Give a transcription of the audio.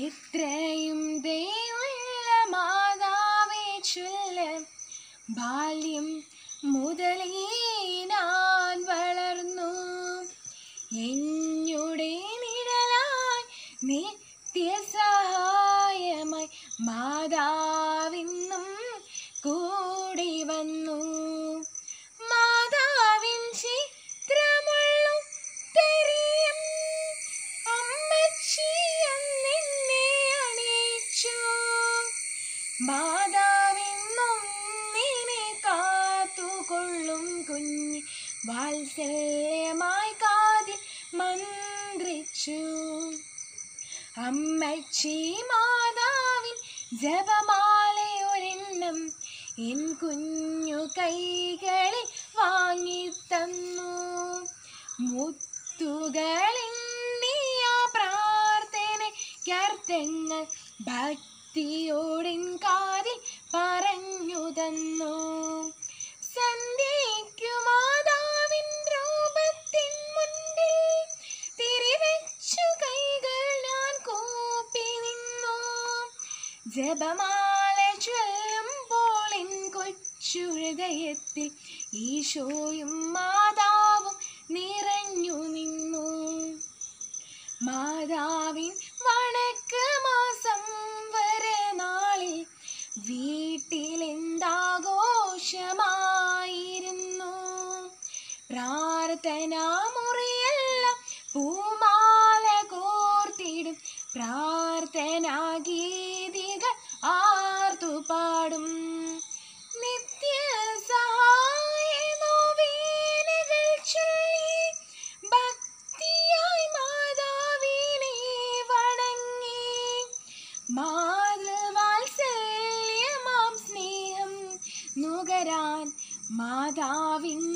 ഇത്രയും ദയുള്ള മാതാവേ ചൊല്ല ബാല്യം മുതലേ ഞാൻ വളർന്നു എഞ്ഞുടെ നിഴലായി നിത്യസഹായമായി മാതാവിന്നും കൂടി വന്നു മാതാവിൻ ചിത്രമുള്ളു തെരിയും അമ്മച്ചി എന്നെ അണിയിച്ചു മാതാവിന്നും നിന്നെ കാത്തുകൊള്ളും കുഞ്ഞ് വാത്സല്യമായി കാതിൽ മന്ത്രിച്ചു അമ്മച്ചി മാതാവിൻ ജപമാലയൊരെണ്ണം എൻ കുഞ്ഞു കൈകളിൽ വാങ്ങിത്തന്നു മുത്തുകളെണ്ണിയ പ്രാർത്ഥനയ്ക്കർത്ഥങ്ങൾ ഭക്തിയോടിൻ കാതിൽ പറഞ്ഞു തന്നു സന്ധ്യയ്ക്കു മാതാവിൻ രൂപത്തിൻ മുൻപിൽ തിരിവെച്ചു കൈകൾ ഞാൻ കൂപ്പി നിന്നു ജപമാല ചൊല്ലുമ്പോൾ എൻ കൊച്ചു ഹൃദയത്തിൽ ഈശോയും മാതാവും നിറഞ്ഞു നിന്നു മാതാവിൻ വണക്ക് മാസം വരെ നാളിൽ വീട്ടിലെന്താഘോഷമായിരുന്നു പ്രാർത്ഥനാ മുറിയെല്ലാം പൂമാല കോർത്തിടും പ്രാർത്ഥനാ ഗീതികൾ ആർത്തുപാടും നിത്യ സഹായ നോവേനകൾ ചൊല്ലി ഭക്തിയായി മാതാവിനെ വണങ്ങി മാതൃവാത്സല്യമാം സ്നേഹം നുകരാൻ മാതാവിൻ